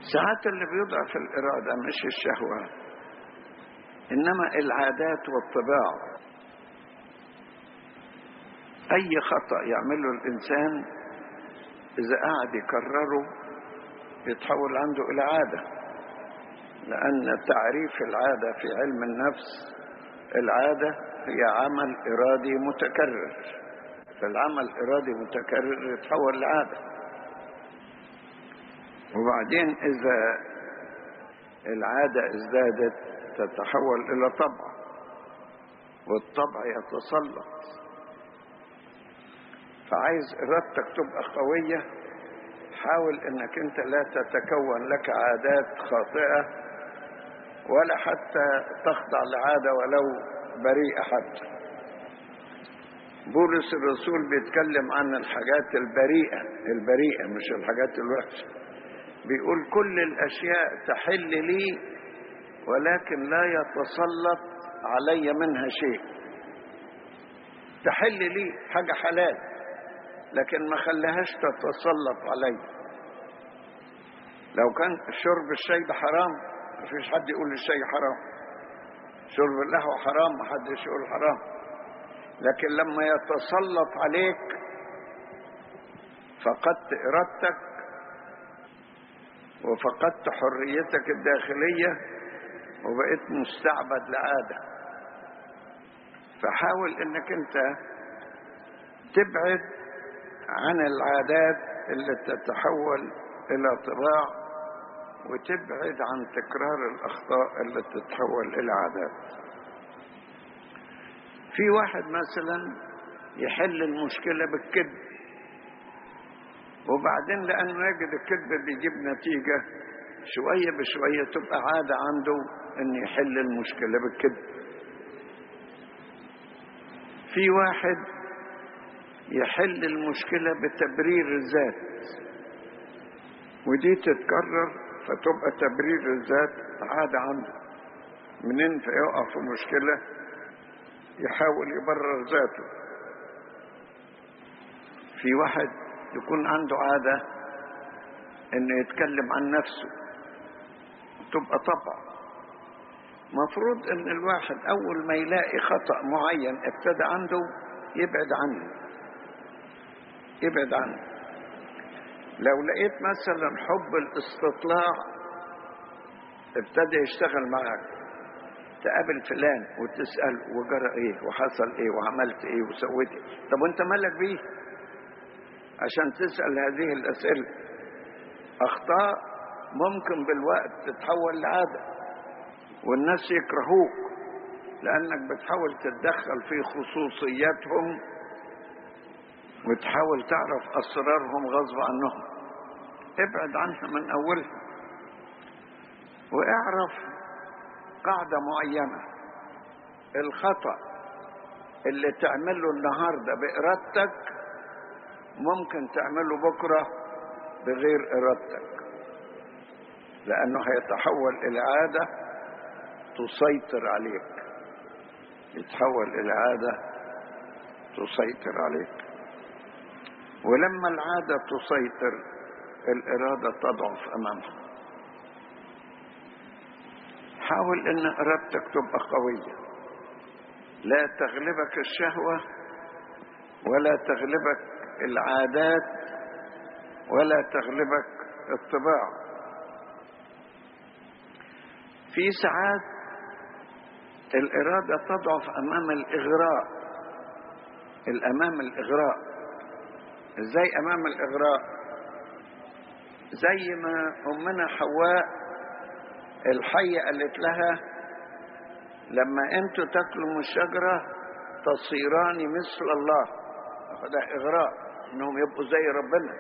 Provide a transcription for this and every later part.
ساعات اللي بيضعف الإرادة مش الشهوة إنما العادات والطباع أي خطأ يعمله الإنسان إذا قعد يكرره يتحول عنده إلى عادة لأن تعريف العادة في علم النفس العادة هي عمل إرادي متكرر فالعمل الإرادي متكرر يتحول لعادة وبعدين إذا العادة ازدادت تتحول إلى طبع والطبع يتسلط فعايز إرادتك تبقى قوية حاول إنك أنت لا تتكون لك عادات خاطئة ولا حتى تخضع لعادة ولو بريئة حتى بولس الرسول بيتكلم عن الحاجات البريئة البريئة مش الحاجات الوحشة بيقول كل الأشياء تحل لي ولكن لا يتسلط علي منها شيء تحل لي حاجة حلال لكن ما خليهاش تتسلط علي لو كان شرب الشاي ده حرام مفيش حد يقول الشاي حرام شرب القهوة حرام محدش يقول حرام لكن لما يتسلط عليك فقدت إرادتك وفقدت حريتك الداخلية وبقيت مستعبد لعادة فحاول انك انت تبعد عن العادات اللي تتحول الى طباع وتبعد عن تكرار الاخطاء اللي تتحول الى عادات في واحد مثلا يحل المشكله بالكذب وبعدين لانه يجد الكذب بيجيب نتيجه شويه بشويه تبقى عاده عنده ان يحل المشكله بالكذب في واحد يحل المشكله بتبرير الذات ودي تتكرر فتبقى تبرير الذات عاده عنده منين فيقع في مشكله يحاول يبرر ذاته في واحد يكون عنده عادة انه يتكلم عن نفسه تبقى طبع مفروض ان الواحد اول ما يلاقي خطأ معين ابتدى عنده يبعد عنه يبعد عنه لو لقيت مثلا حب الاستطلاع ابتدى يشتغل معاك تقابل فلان وتسأل وجرى ايه وحصل ايه وعملت ايه وسويت ايه طب وانت مالك بيه عشان تسأل هذه الأسئلة أخطاء ممكن بالوقت تتحول لعادة والناس يكرهوك لأنك بتحاول تتدخل في خصوصياتهم وتحاول تعرف أسرارهم غصب عنهم ابعد عنها من أولها واعرف قاعدة معينة الخطأ اللي تعمله النهاردة بإرادتك ممكن تعمله بكرة بغير إرادتك لأنه هيتحول إلى عادة تسيطر عليك يتحول إلى عادة تسيطر عليك ولما العادة تسيطر الإرادة تضعف أمامها حاول ان ارادتك تبقى قوية لا تغلبك الشهوة ولا تغلبك العادات ولا تغلبك الطباع في ساعات الإرادة تضعف أمام الإغراء الأمام الإغراء إزاي أمام الإغراء زي ما أمنا حواء الحية قالت لها لما انتوا تاكلوا من الشجرة تصيران مثل الله ده إغراء إنهم يبقوا زي ربنا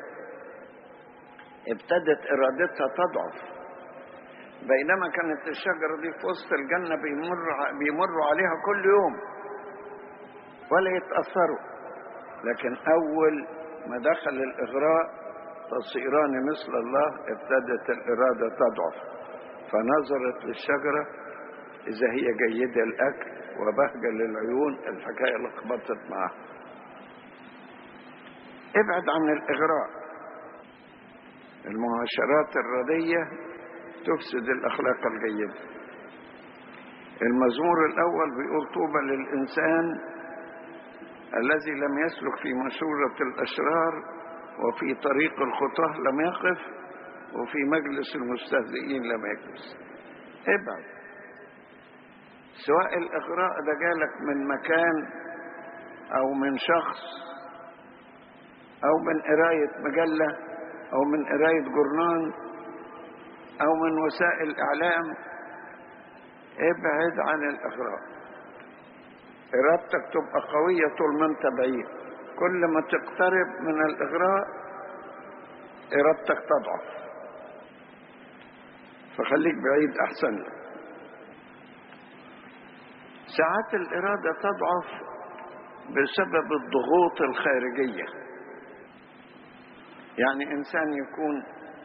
ابتدت إرادتها تضعف بينما كانت الشجرة دي في وسط الجنة بيمر بيمروا عليها كل يوم ولا يتأثروا لكن أول ما دخل الإغراء تصيران مثل الله ابتدت الإرادة تضعف فنظرت للشجرة إذا هي جيدة الأكل وبهجة للعيون الحكاية لخبطت معها ابعد عن الإغراء المعاشرات الردية تفسد الأخلاق الجيدة المزمور الأول بيقول طوبى للإنسان الذي لم يسلك في مشورة الأشرار وفي طريق الخطاه لم يقف وفي مجلس المستهزئين لم يجلس ابعد سواء الإغراء ده جالك من مكان أو من شخص أو من قراية مجلة أو من قراية جورنال أو من وسائل إعلام ابعد عن الإغراء إرادتك تبقى قوية طول ما أنت بعيد كل ما تقترب من الإغراء إرادتك تضعف فخليك بعيد أحسن لك ساعات الإرادة تضعف بسبب الضغوط الخارجية يعني إنسان يكون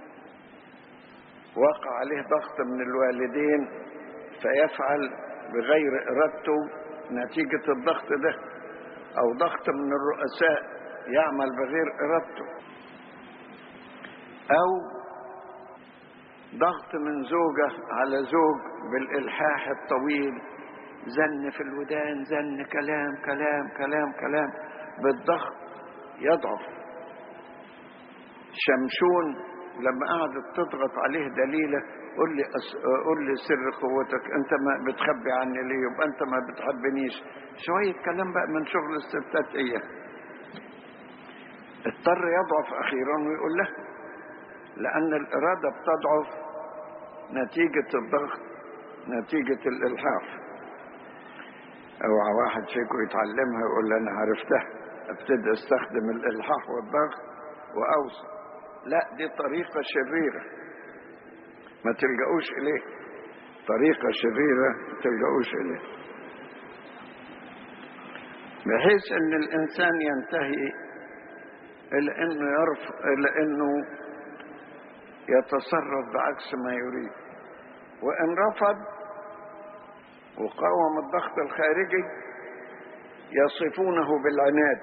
وقع عليه ضغط من الوالدين فيفعل بغير إرادته نتيجة الضغط ده أو ضغط من الرؤساء يعمل بغير إرادته أو ضغط من زوجة على زوج بالإلحاح الطويل زن في الودان زن كلام كلام كلام كلام بالضغط يضعف شمشون لما قعدت تضغط عليه دليله قول لي أس... قول لي سر قوتك انت ما بتخبي عني ليه يبقى انت ما بتحبنيش شويه كلام بقى من شغل الستات ايه اضطر يضعف اخيرا ويقول له لان الاراده بتضعف نتيجه الضغط نتيجه الالحاح اوعى واحد فيكم يتعلمها يقول لي انا عرفتها ابتدي استخدم الالحاح والضغط واوصل لا دي طريقه شريره ما تلجأوش إليه طريقة شريرة ما تلجأوش إليه بحيث أن الإنسان ينتهي إلى أنه يرف إلى أنه يتصرف بعكس ما يريد وإن رفض وقاوم الضغط الخارجي يصفونه بالعناد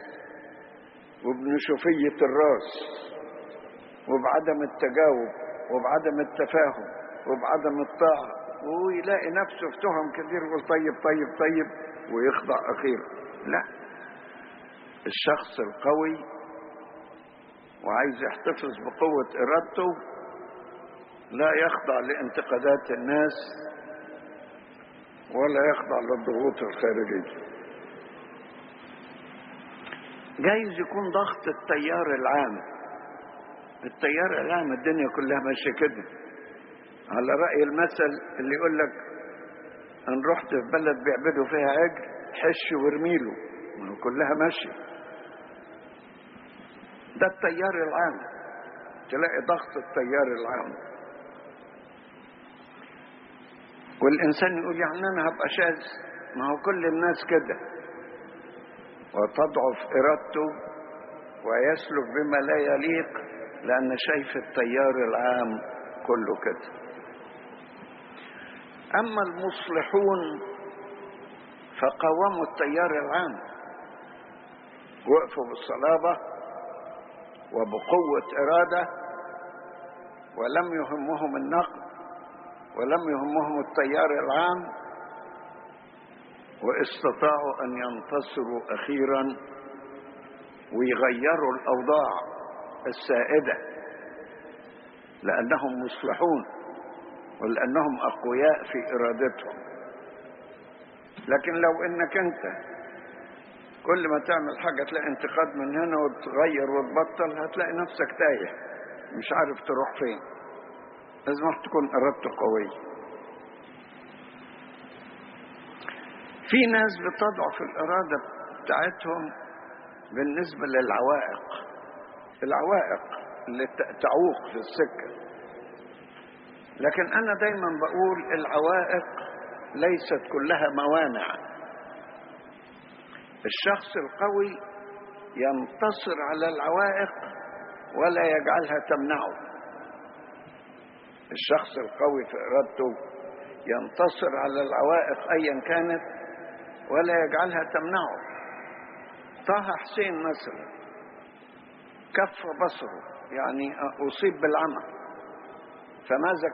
وبنشوفية الراس وبعدم التجاوب وبعدم التفاهم وبعدم الطاعة ويلاقي نفسه في تهم كثير يقول طيب طيب طيب ويخضع أخيرا لا الشخص القوي وعايز يحتفظ بقوة إرادته لا يخضع لانتقادات الناس ولا يخضع للضغوط الخارجية جايز يكون ضغط التيار العام التيار العام الدنيا كلها ماشيه كده على رأي المثل اللي يقول لك ان رحت في بلد بيعبدوا فيها عجل حش وارميله ما هو كلها ماشيه ده التيار العام تلاقي ضغط التيار العام والإنسان يقول يعني أنا هبقى شاذ ما هو كل الناس كده وتضعف إرادته ويسلك بما لا يليق لأن شايف التيار العام كله كده أما المصلحون فقاوموا التيار العام وقفوا بالصلابة وبقوة إرادة ولم يهمهم النقد ولم يهمهم التيار العام واستطاعوا أن ينتصروا أخيرا ويغيروا الأوضاع السائدة لأنهم مصلحون ولأنهم أقوياء في إرادتهم لكن لو إنك أنت كل ما تعمل حاجة تلاقي انتقاد من هنا وتغير وتبطل هتلاقي نفسك تايه مش عارف تروح فين لازم تكون إرادته قوية في ناس بتضعف الإرادة بتاعتهم بالنسبة للعوائق العوائق اللي تعوق في السكة لكن أنا دايما بقول العوائق ليست كلها موانع الشخص القوي ينتصر على العوائق ولا يجعلها تمنعه الشخص القوي في إرادته ينتصر على العوائق أيا كانت ولا يجعلها تمنعه طه حسين مثلا كف بصره يعني أصيب بالعمى فماذا